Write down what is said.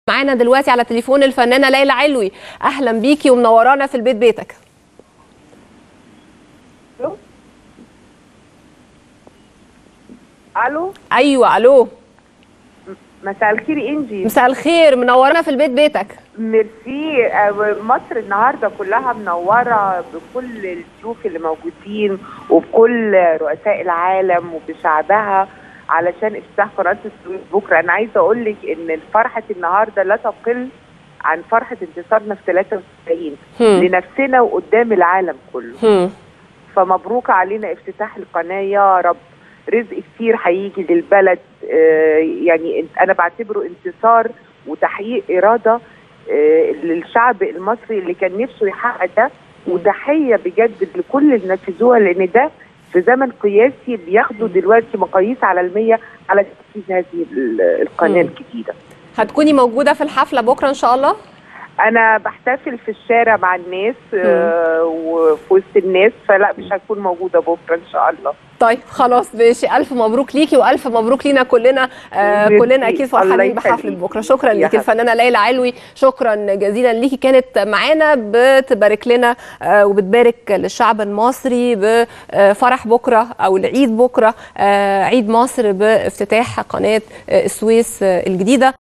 معانا دلوقتي على تليفون الفنانه ليلى علوي اهلا بيكي ومنورانا في البيت بيتك الو الو ايوه الو مساء الخير انجي مساء الخير منورانا في البيت بيتك ميرسي آه، مصر النهارده كلها منوره بكل الضيوف اللي موجودين وبكل رؤساء العالم وبشعبها علشان افتتاح قناه السويس بكره انا عايزه اقول لك ان فرحه النهارده لا تقل عن فرحه انتصارنا في 93 هم. لنفسنا وقدام العالم كله هم. فمبروك علينا افتتاح القناه يا رب رزق كتير هيجي للبلد آه، يعني انت- انا بعتبره انتصار وتحقيق اراده آه، للشعب المصري اللي كان نفسه يحقق ده وتحيه بجد لكل اللي نفذوها لان ده في زمن قياسي بياخدوا دلوقتي مقاييس عالميه على تنفيذ هذه ال- القناه مم. الجديده. هتكوني موجوده في الحفله بكره ان شاء الله انا بحتفل في الشارع مع الناس آه، وفي وسط الناس فلا مش هكون موجوده بكره ان شاء الله. طيب خلاص ماشي الف مبروك ليكي والف مبروك لينا كلنا آه ميرسي. كلنا اكيد الله فرحانين يخليك. بحفله بكره شكرا يا ليكي حبيبي. الفنانه ليلى علوي شكرا جزيلا ليكي كانت معانا بتبارك لنا آه وبتبارك للشعب المصري بفرح بكره او العيد بكره آه عيد مصر بافتتاح قناه آه، السويس آه، الجديده